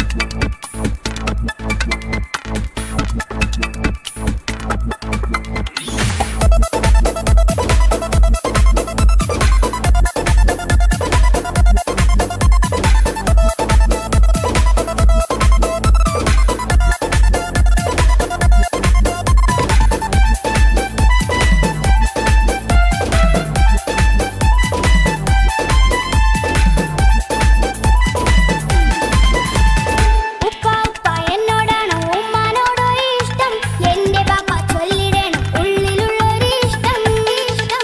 ഉപ്പ ഉപ്പ എന്നോടാണോ ഉമ്മാനോടോ ഇഷ്ടം എന്റെ പാപ്പ ചൊല്ലിടണം ഉള്ളിലുള്ളൊരു ഇഷ്ടം ഇഷ്ടം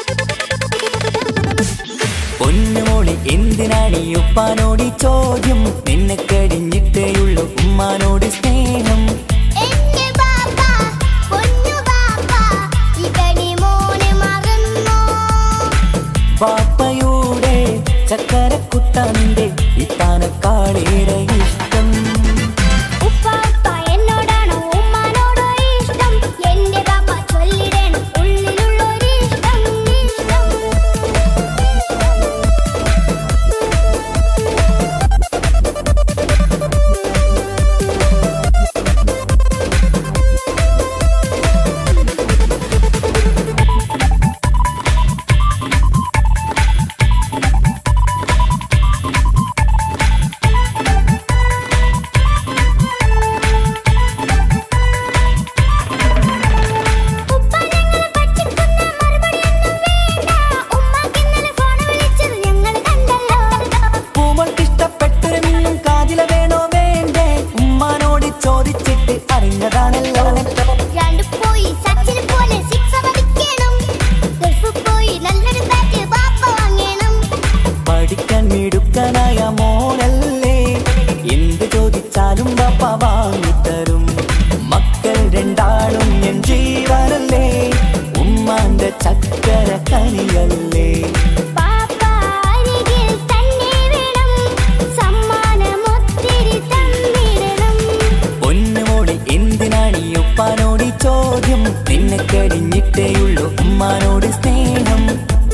പൊന്നുമോളി എന്തിനാണ് ഈ ഉപ്പാനോട് ഈ ചോദ്യം നിന്നെ കഴിഞ്ഞിട്ടേയുള്ളൂ ഉമ്മാനോട് സ്നേഹം എന്റെ പാപ്പ പൊന്നു പാപ്പ ഇകടി മോനെ മറന്നോ പാപ്പയുടെ ചക്കരക്കുട്ടന്റെ ഇത്താനക്കാളേറെ ഇഷ്ടം ഉപ്പ ഉപ്പ എന്നോടാണോ ഉമ്മാനോടോ ഇഷ്ടം എന്റെ പാപ്പ ചൊല്ലിടണം ഉള്ളിലുള്ളൊരു ഇഷ്ടം ഇഷ്ടം ഉപ്പ ഞങ്ങളെ പറ്റിക്കുന്ന മറുപടിയൊന്നും വേണ്ട ഉമ്മാക്കിന്നലെ ഫോൺ വിളിച്ചത് ഞങ്ങൾ കണ്ടല്ലോ പൂമൾക്കിഷ്ടപ്പെട്ടൊരു മിന്നും കാതില വേണോ വേണ്ടേ ഉമ്മാനോട് ചോദിച്ചിട്ട് അറിഞ്ഞതാണല്ലോ രണ്ട് പോയി സച്ചിൻ പോലെ സിക്സ് അടിക്കണം ഗൾഫ് പോയി നല്ലൊരു ബാറ്റ് ബാപ്പ വാങ്ങണം പഠിക്കാൻ മിടുക്കനായ മോനല്ലേ എന്ത് ചോദിച്ചാലും പാപ്പ വാങ്ങിത്തരും മക്കൾ രണ്ടാളും എൻ ജീവനല്ലേ ഉമ്മാന്റെ ചക്കര കനിയല്ലേ പാപ്പ അരികിൽ തന്നെ വേണം സമ്മാനമൊത്തിരി തന്നിടണം പൊന്നുമോളി എന്തിനാണ് ഈ ഉപ്പാനോട് ഈ ചോദ്യം നിന്നെ കഴിഞ്ഞിട്ടേയുള്ളൂ ഉമ്മാനോട് സ്നേഹം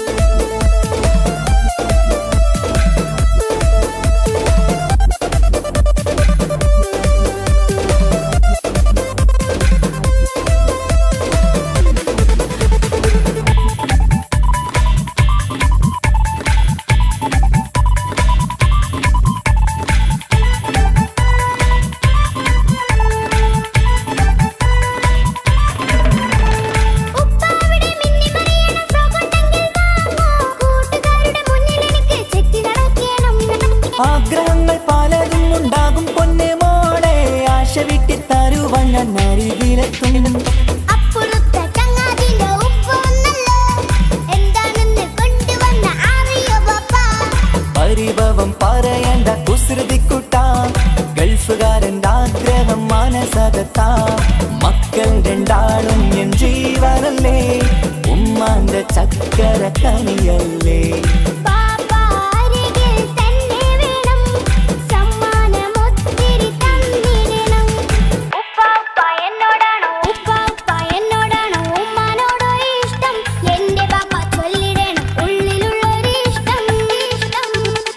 ഉപ്പ അവിടെ മിന്നി മറിയണ ഫ്രോക്ക് ഉണ്ടെങ്കിൽ വാങ്ങൂ കൂട്ടുകാരുടെ മുന്നിൽ എനിക്ക് ചെത്തി നടക്കണം ആഗ്രഹങ്ങൾ പലതും ഉണ്ടാകും പൊന്നെ മോളെ ആശ വിട്ടി തരുവാൻ ഞാൻ അരികിലെത്തും അപ്പുറത്തെ ചങ്ങാതിന്റെ ഉപ്പ വന്നല്ലോ എന്താണെന്ന് കൊണ്ടുവന്ന അറിയോ പാപ്പ പരിഭവം പറയണ്ട കുസൃതിക്കുട്ട ഗൾഫുകാരൻ്റെ ആഗ്രഹം മാനസകത്ത മക്കൾ രണ്ടാളും എൻ ജീവനല്ലേ ഉമ്മാന്റെ ചക്കര കനിയല്ലേ പാപ്പ അരികിൽ തന്നെ വേണം സമ്മാനമൊത്തിരി തന്നിടണം ഉപ്പ ഉപ്പ എന്നോടാണോ ഉപ്പ ഉപ്പ എന്നോടാണോ ഉമ്മാനോടോ ഇഷ്ടം എന്റെ പാപ്പ ചൊല്ലിടണം ഉള്ളിലുള്ളൊരു ഇഷ്ടം ഇഷ്ടം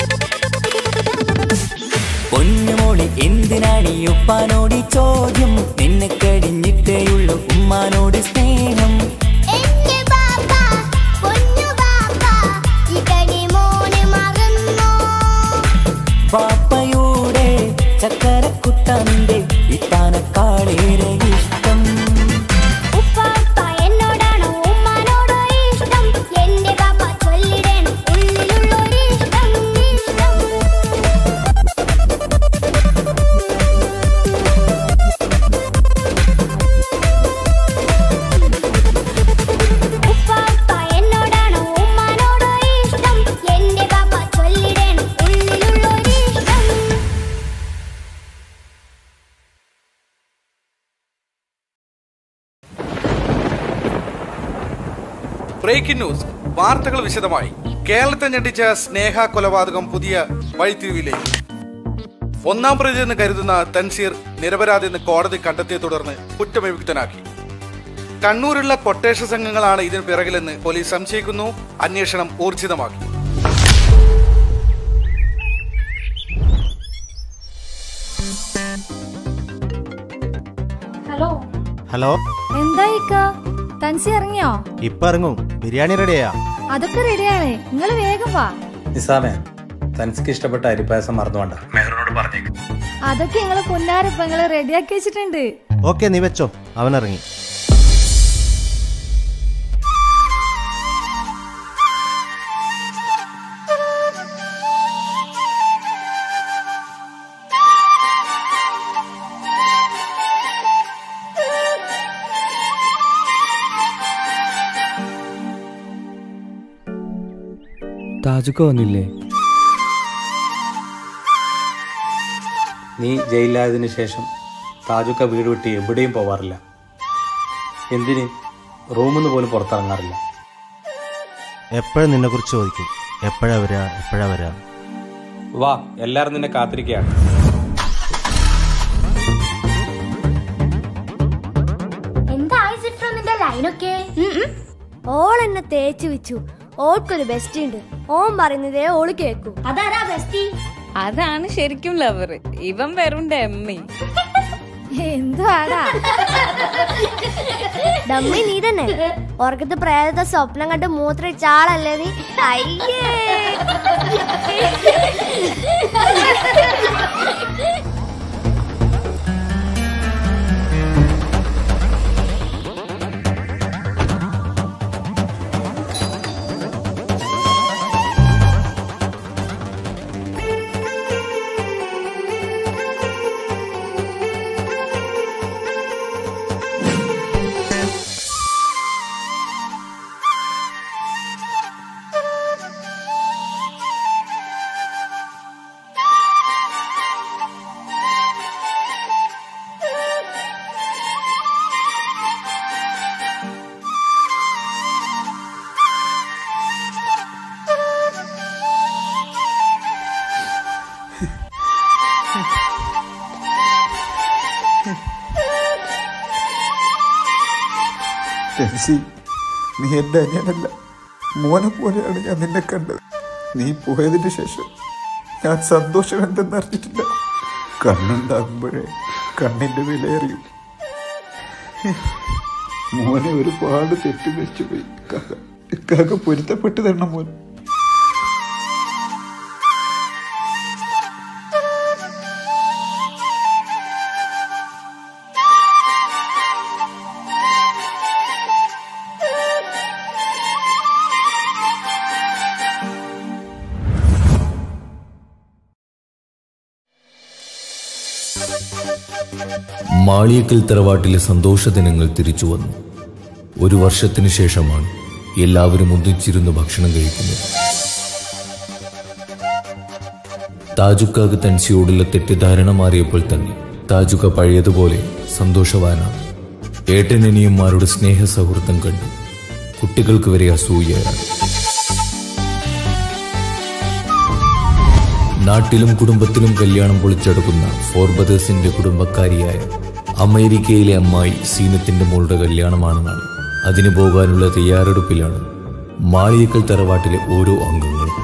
പൊന്നുമോളി എന്തിനാണ് ഈ ഉപ്പാനോട് ഈ ചോദ്യം നിന്നെ കഴിഞ്ഞിട്ടേയുള്ളൂ ഉമ്മാനോട് സ്നേഹം എന്റെ പാപ്പ പൊന്നു പാപ്പ ഇകടി മോനെ മറന്നോ പാപ്പയുടെ ചക്കരക്കുട്ടന്റെ ഇത്താനക്കാളേറെ ഇഷ്ടം ഉപ്പ ഉപ്പ എന്നോടാണോ ഉമ്മാനോടോ ഇഷ്ടം എന്റെ പാപ്പ ചൊല്ലിടണം ഉള്ളിലുള്ളൊരു ഇഷ്ടം ഇഷ്ടം ഉപ്പ ഉപ്പ എന്നോടാണോ ഉമ്മാനോടോ ഇഷ്ടം എന്റെ പാപ്പ ചൊല്ലിടണം ഉള്ളിലുള്ളൊരു ഇഷ്ടം ബ്രേക്കിംഗ് ന്യൂസ് വാർത്തകൾ വിശദമായി കേരളത്തെ ഞെട്ടിച്ച സ്നേഹ കൊലപാതകം പുതിയ വഴിത്തിരിവിലേക്ക് ഒന്നാം പ്രതി എന്ന് കരുതുന്ന തൻസീർ നിരപരാധി എന്ന് കോടതി കണ്ടെത്തിയെ തുടർന്ന് കുറ്റവിമുക്തനാക്കി കണ്ണൂരുള്ള കൊട്ടേഷൻ സംഘങ്ങളാണ് ഇതിന് പിറകിലെന്ന് പോലീസ് സംശയിക്കുന്നു അന്വേഷണം ഊർജിതമാക്കി ഹലോ ഹലോ എന്താ ഇക്ക തൻസി ഇറങ്ങിയോ ഇപ്പൊ ഇറങ്ങും ബിരിയാണി റെഡിയാ അതൊക്കെ റെഡിയാണ് നിങ്ങൾ വേഗം വാ നിസാമേ തനിക്ക് ഇഷ്ടപ്പെട്ട അരിപ്പായസം മറന്നു വേണ്ട മെഹറിനോട് പറഞ്ഞേക്ക് അതൊക്കെ നിങ്ങള് പൊന്നാരപ്പ നിങ്ങള് റെഡിയാക്കി വെച്ചിട്ടുണ്ട് ഓക്കെ നീ വെച്ചോ അവൻ ഇറങ്ങി താജുക്ക വന്നില്ലേ നീ ജയിലിലായതിനു ശേഷം താജുക്ക വീട് വിട്ട് എവിടെയും പോവാറില്ല എന്തിന് റൂമിൽ നിന്ന് പോലും പുറത്തിറങ്ങാറില്ല എപ്പോഴും നിന്നെ കുറിച്ച് ചോദിക്കും എപ്പോഴാ വരാ എപ്പോഴാ വരാ വാ എല്ലാരും നിന്നെ കാത്തിരിക്കുകയാണ് എന്തായി സിട്രോ നിന്റെ ലൈനൊക്കെ ഓൾ എന്നെ തേച്ച് വെച്ചു ഓൾക്കൊരു ബെസ്റ്റ് ഉണ്ട് ഓൻ പറയുന്നതേ ഓള് കേക്കൂ അതാരാ ബെസ്റ്റി അതാണ് ശരിക്കും ലവർ ഇവൻ വെറും ഡമ്മി എന്തുവാടാ ഡമ്മി നീ തന്നെ ഓർക്കത്ത് പ്രേതത്തെ സ്വപ്നം കണ്ട് മൂത്രയിച്ച ആളല്ലേ നീ അയ്യേ ടെൻസി നീ എൻ്റെ അനിയനല്ല മോനെ പോലെയാണ് ഞാൻ നിന്നെ കണ്ടത് നീ പോയതിന് ശേഷം ഞാൻ സന്തോഷം എന്തെന്ന് അറിഞ്ഞിട്ടില്ല കണ്ണുണ്ടാകുമ്പോഴേ കണ്ണിൻ്റെ വിലയറിയും മോനെ ഒരുപാട് തെറ്റുവെച്ചു പോയി കാക്ക കാക്ക പൊരുത്തപ്പെട്ട് തരണം മോൻ മാളിയക്കൽ തറവാട്ടിലെ സന്തോഷ ദിനങ്ങൾ തിരിച്ചു വന്നു ഒരു വർഷത്തിനു ശേഷമാണ് എല്ലാവരും ഒന്നിച്ചിരുന്ന് ഭക്ഷണം കഴിക്കുന്നത് താജുക്കാക്ക് തൻസിയോടുള്ള തെറ്റിദ്ധാരണ മാറിയപ്പോൾ തന്നെ താജുക്ക പഴയതുപോലെ സന്തോഷവാനാണ് ഏട്ടനനിയന്മാരുടെ സ്നേഹ സൗഹൃദം കണ്ട് കുട്ടികൾക്ക് വരെ അസൂയയാണ് നാട്ടിലും കുടുംബത്തിലും കല്യാണം പൊളിച്ചെടുക്കുന്ന ഫോർബദേഴ്സിന്റെ കുടുംബക്കാരിയായ അമേരിക്കയിലെ അമ്മായി സീനത്തിന്റെ മോളുടെ കല്യാണമാണെന്നാണ് അതിന് പോകാനുള്ള തയ്യാറെടുപ്പിലാണ് മാളിയക്കൽ തറവാട്ടിലെ ഓരോ അംഗങ്ങളും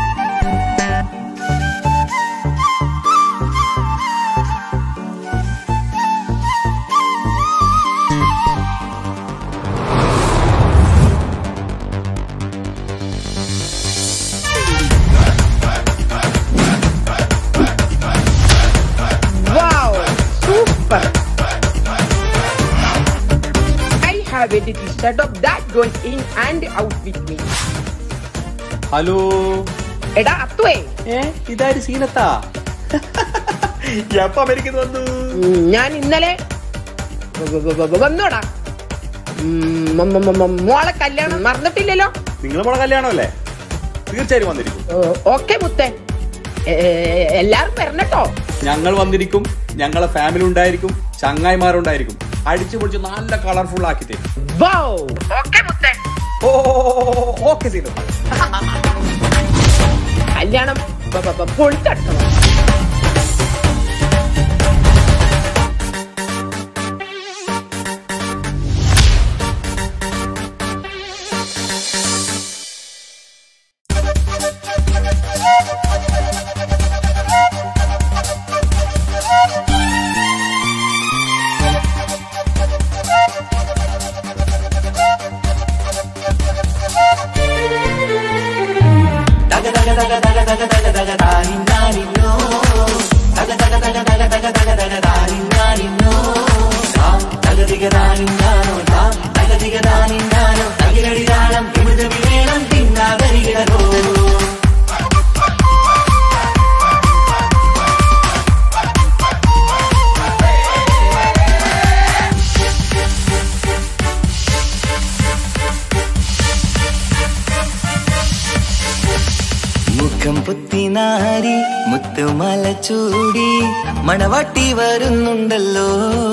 Wow, super! I have a little setup that goes in and out with me. Hello എടാ അത്തുവേ ഏ ഇതാര് സീനത്താ എപ്പ അമേരിക്കന്ന് വന്നു ഉം, ഞാൻ ഇന്നലെ വ- വ- വ- വന്നോടാ ഉം, മ- മ- മ- മ- മോളെ കല്യാണം മറന്നിട്ടില്ലല്ലോ നിങ്ങൾ മോളെ കല്യാണമല്ലേ തീർച്ചയായും വന്നിരിക്കും ഓക്കെ മുത്തേ എ- എ- എല്ലാരും വരണട്ടോ ഞങ്ങൾ വന്നിരിക്കും ഞങ്ങളെ ഫാമിലി ഉണ്ടായിരിക്കും ചങ്ങായിമാരുണ്ടായിരിക്കും അടിച്ചു പൊളിച്ച് നല്ല കളർഫുൾ ആക്കി തരും വൗ ഓക്കെ മുത്തേ ഓ ഓക്കെ സീനത്ത കല്യാണം ബ- ബ- ബ- പൊളിച്ചടക്കണം മുത്തുമല ചൂടി മണവാട്ടി വരുന്നുണ്ടല്ലോ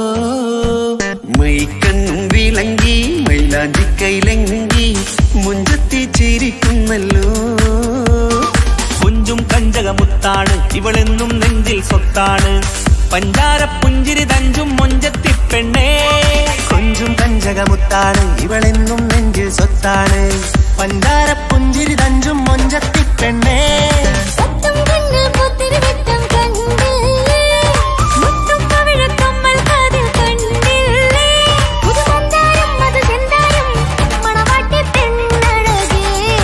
മൈക്കണ്ണും വിളങ്കി മൈലാഞ്ചി കൈലങ്കി മുഞ്ചത്തി ചിരിക്കുന്നല്ലോ കുഞ്ചും കഞ്ചകമുത്താണ് ഇവളെന്നും നെഞ്ചിൽ സ്വത്താണ് പഞ്ചാര പുഞ്ചിരി തഞ്ചും മൊഞ്ചത്തി പെണ്ണേ കൊഞ്ചും കഞ്ചകമുത്താണ് ഇവളെന്നും നെഞ്ചിൽ സ്വത്താണ് പഞ്ചാര പുഞ്ചിരി തഞ്ചും മൊഞ്ചത്തി പെണ്ണേ സത്തം കണ്ണിൽ പുത്തിരി വെട്ടം കണ്ടില്ലേ മുത്തും പവിഴക്കമ്മൽ കാതിൽ കണ്ടില്ലേ പുതുമന്ദാരം അത് ചെന്താരം മണവാട്ടി പെണ്ണഴകേ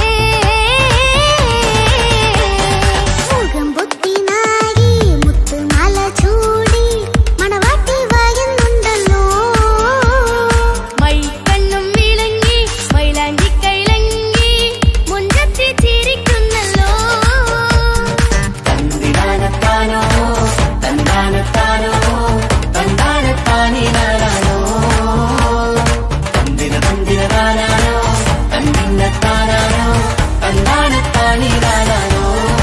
മുഖം പൊത്തി നാരി മുത്തുമാല ചൂടി മണവാട്ടി വായുന്നുണ്ടല്ലോ മൈക്കണ്ണും വിളങ്ങി മൈലാഞ്ചി കൈലങ്ങി മുഞ്ചത്തി ചിരിക്കുന്നല്ലോ തന്തിനാനത്താനോ തന്താനത്താനോ തന്താനത്താനിനാനോ തന്തിന തന്തിന താനാനോ തന്തിന്നത്താനാനോ തന്താനത്താനിനാനോ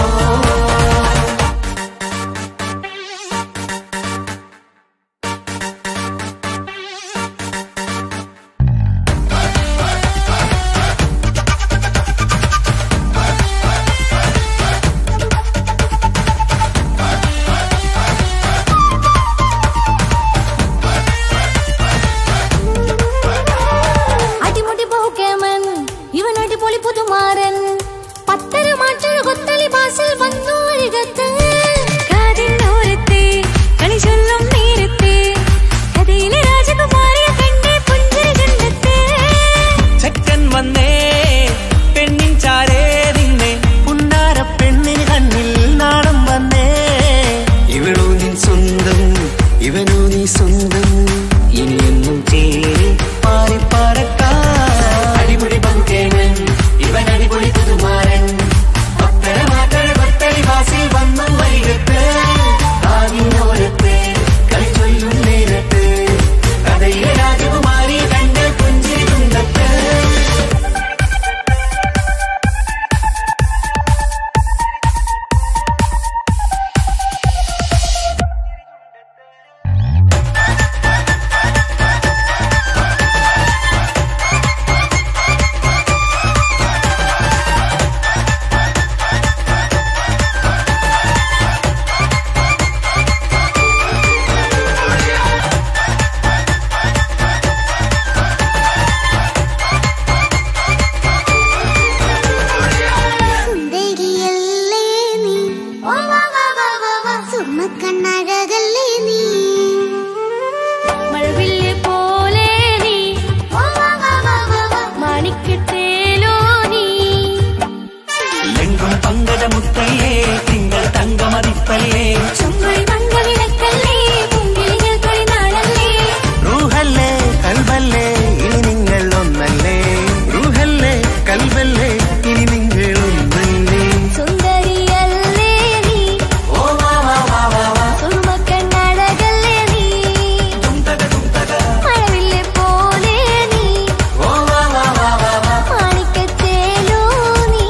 അടിമുടി പോകേമൻ ഇവൻ അടിപൊളി പുതുമാരൻ പത്തര മാറ്റൊരു കൊത്തലി ബാസിൽ വന്നു അരികത്ത് കാതിനോരത്തെ കളി ചൊല്ലും നേരത്തെ കഥയിലെ രാജകുമാരിയെ കണ്ടേ പുഞ്ചിരി കണ്ടെത്തേ ചെക്കൻ വന്നേ പെണ്ണിൻ ചാരേ നിന്നെ പുന്നാര പെണ്ണിന് കണ്ണിൽ നാണം വന്നേ ഇവളോ നീ സ്വന്തം ഇവനോ നീ സ്വന്തം ഇനിയൊന്നും ചേരി പാറി പറക്കാൻ അടിപൊളി പങ്കേനൻ ഇവൻ അടിപൊളി പുതുമാരൻ പത്തര മാറ്റഴ കൊത്തടി വാസിൽ വന്നു വരികത്ത് ആവിനോരത്ത് കളി ചൊല്ലും നേരത്ത് കഥയിലെ രാജകുമാരി കണ്ട് പുഞ്ചിരി തുണ്ടത്ത് സുന്ദരിയല്ലേ നീ സുമ്മക്കണ്ണഴകല്ലേ നീ മഴവില്ല് പോലെ നീ മാണിക്കത്തേലോ നീ എങ്കും പങ്കജമുത്തല്ലേ തിങ്കൾ തങ്കമതിപ്പല്ലേ ചുമ്മായി മംഗളിടക്കല്ലേ കുങ്കിളികൾ തൊഴിനാളല്ലേ റൂഹല്ലേ കൽബല്ലേ ഇനി നിങ്ങൾ ഒന്നല്ലേ റൂഹല്ലേ കൽബല്ലേ ഇനി നിങ്ങൾ ഒന്നല്ലേ സുന്ദരിയല്ലേ നീ സുറുമക്കണ്ണഴകല്ലേ നീ മഴവില്ല് പോലെ നീ മാണിക്കത്തേലോ നീ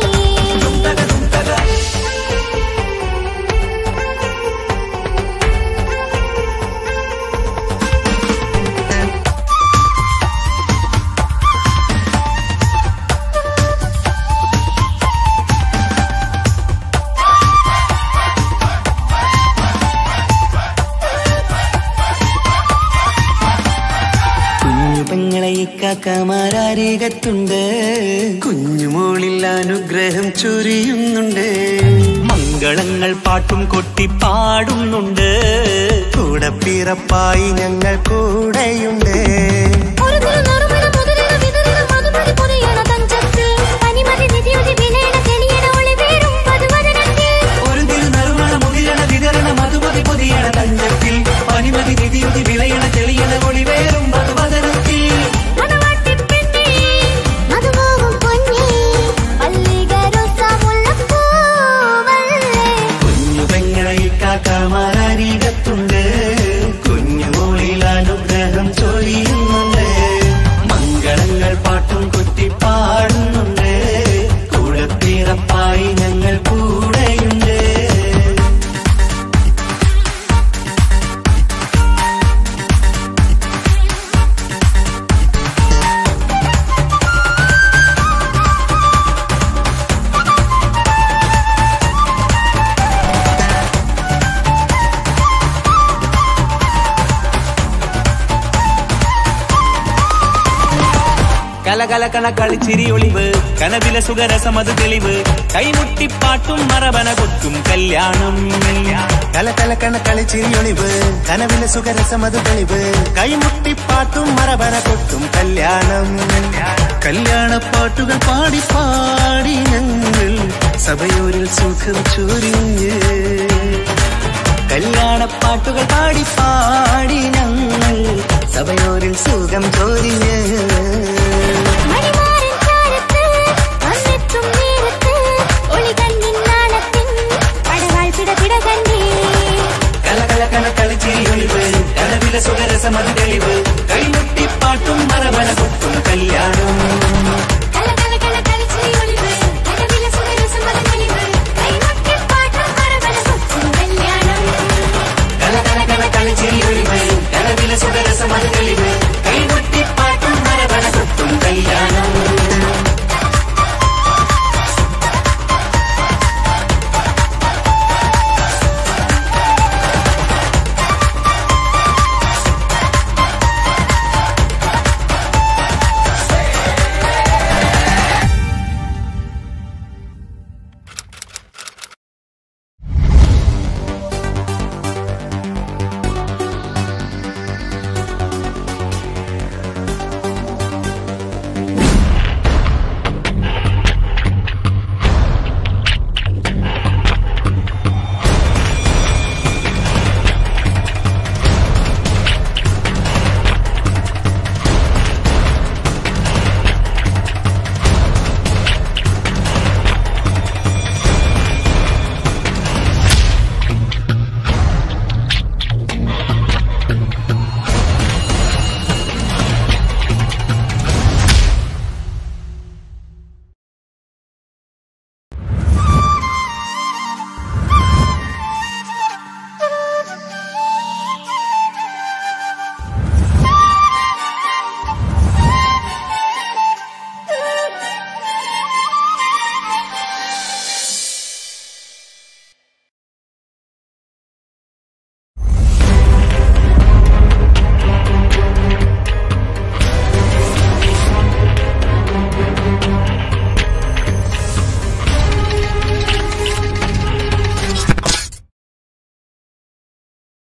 കുഞ്ഞു പെങ്ങളെ ഇക്കാക്കമാരാരികത്തുണ്ട് കുഞ്ഞുമോളിൽ അനുഗ്രഹം ചൊരിയുന്നുണ്ട് മംഗളങ്ങൾ പാട്ടും കൊട്ടി പാടുന്നുണ്ട് കൂടെ പിറപ്പായി ഞങ്ങൾ കൂടെയുണ്ട് ഒരു തിരു നറുമണ മുതിരണ വിതരണ മധുമതി പൊതിയണ തഞ്ചത്തിൽ പനിമതി നിധിയുതി വിലയണ തെളിയണ ഒളി വീഴും പതുവദനത്തിൽ ഒരു തിരു നറുമണ മുതിരണ വിതരണ മധുമതി പൊതിയണ തഞ്ചത്തിൽ പനിമതി നിധിയുതി വിളയണ തെളിയണ ഒളിവേറും മധുവദനത്തിൽ മണവാട്ടി പെണ്ണേ മധുപോകും പൊന്നേ മല്ലികരൊസമുള്ള പൂവല്ലേ കുഞ്ഞു പെങ്ങളെ ഇക്കാക്കമാരാരികത്തുണ്ട് കുഞ്ഞുമോളിൽ അനുഗ്രഹം ചൊരിയുന്നുണ്ട് കലകലകണ കളിച്ചിരി ഒളിവ് കനവില സുഖരസമത് തെളിവ് കൈമുട്ടിപ്പാട്ടും മറവന കൊട്ടും കല്യാണം കലകലകണ കളിച്ചിരി ഒളിവ് കനവില സുഖരസമത് തെളിവ് കൈമുട്ടിപ്പാട്ടും മറവന കൊട്ടും കല്യാണം കല്യാണപ്പാട്ടുകൾ പാടി പാടി ഞങ്ങൾ സഭയോരിൽ സുഖം ചൊരിഞ്ഞ് കല്യാണപ്പാട്ടുകൾ പാടി പാടി ഞങ്ങൾ സഭയോരിൽ സുഖം ചോരിഞ്ഞ് മണിമാരൻ ചാരത്ത് വന്നെത്തും നേരത്ത് ഒളികണ്ണിൻ നാളത്തിൻ പടവാൾ പിടപിട കണ്ടേ കല കല കല കളിച്ചിരി ഒളിവ് കലവില സുഖരസമത് തെളിവ് കൈമുട്ടിപ്പാട്ടും മറവന കൊട്ടും കല്യാണം കല കല കല കളിച്ചിരി ഒളിവ് കലവില സുഖരസം അത് തെളിവ് കൈമുട്ടിപ്പാട്ടും മറവന കൊട്ടും കല്യാണം കല കല കല കളിച്ചിരി ഒളിവ് കലവില സുഖരസമത് തെളിവ് കൈമുട്ടിപ്പാട്ടും മറവന കൊട്ടും കല്യാണം